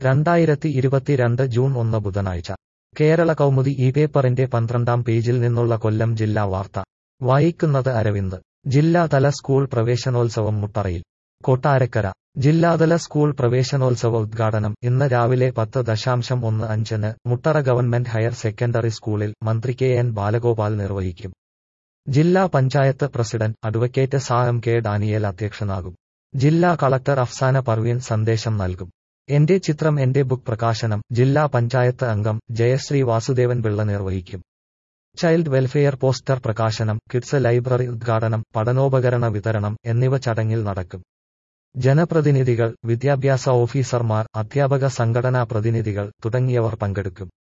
രണ്ടായിരത്തി ഇരുപത്തിരണ്ട് ജൂൺ ഒന്ന് ബുധനാഴ്ച കേരള കൗമുദി ഈ പേപ്പറിന്റെ പന്ത്രണ്ടാം പേജിൽ നിന്നുള്ള കൊല്ലം ജില്ലാ വാർത്ത വായിക്കുന്നത് അരവിന്ദ് ജില്ലാതല സ്കൂൾ പ്രവേശനോത്സവം മുട്ടറയിൽ കൊട്ടാരക്കര ജില്ലാതല സ്കൂൾ പ്രവേശനോത്സവ ഉദ്ഘാടനം ഇന്ന് രാവിലെ പത്ത് ദശാംശം ഒന്ന് അഞ്ചിന് മുട്ടറ ഗവൺമെന്റ് ഹയർ സെക്കൻഡറി സ്കൂളിൽ മന്ത്രി കെ എൻ ബാലഗോപാൽ നിർവഹിക്കും ജില്ലാ പഞ്ചായത്ത് പ്രസിഡന്റ് അഡ്വക്കേറ്റ് സാ എം കെ ഡാനിയേൽ അധ്യക്ഷനാകും ജില്ലാ കളക്ടർ അഫ്സാന പർവീൻ സന്ദേശം നൽകും എന്റെ ചിത്രം എന്റെ ബുക്ക് പ്രകാശനം ജില്ലാ പഞ്ചായത്ത് അംഗം ജയശ്രീ വാസുദേവൻ പിള്ള നിർവഹിക്കും ചൈൽഡ് വെൽഫെയർ പോസ്റ്റർ പ്രകാശനം കിഡ്സ് ലൈബ്രറി ഉദ്ഘാടനം പഠനോപകരണ വിതരണം എന്നിവ ചടങ്ങിൽ നടക്കും ജനപ്രതിനിധികൾ വിദ്യാഭ്യാസ ഓഫീസർമാർ അധ്യാപക സംഘടനാ പ്രതിനിധികൾ തുടങ്ങിയവർ പങ്കെടുക്കും